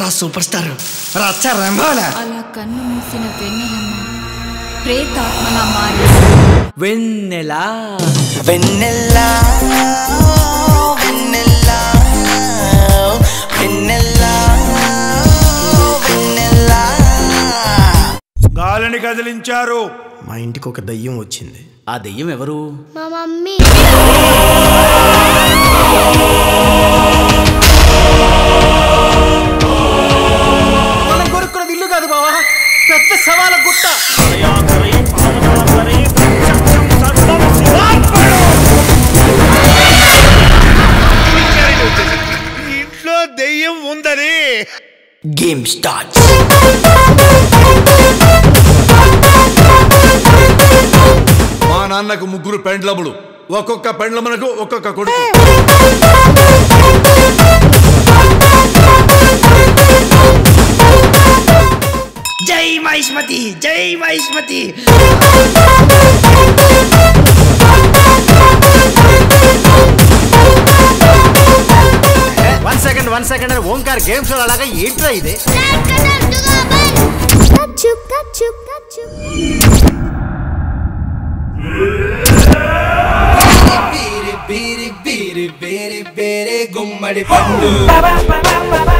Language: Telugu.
సూపర్ స్టార్ రచ్చ రంభోలా అలా కన్ను మూసిన వెన్నెలమ్మ ప్రేతాత్మలా మారి వెన్నెలా వెన్నెల్లా వెన్నెల్లా వెన్నెల్లా వెన్నెల్లా గాలిని కదిలించారు మా ఇంటికి ఒక దయ్యం వచ్చింది ఆ దెయ్యం ఎవరు మా మమ్మీ మనం కొనుక్కున్నది ఇల్లు కాదు బావా పెద్ద సవాల గుట్ట ఇంట్లో దెయ్యం ఉందని గేమ్ స్టార్ట్ మా నాన్నకు ముగ్గురు పెండ్లములు ఒక్కొక్క పెండ్లమునకు ఒక్కొక్క కొడుకు జై మహిష్మతి జై Mahishmati one second one second అని ఓంకార్ గేమ్ షో అలాగా ఏంట్రా ఇది కచ్చు కచ్చు కచ్చు బీరి బీరి బీరి బీరి బీరి గుమ్మడి పండు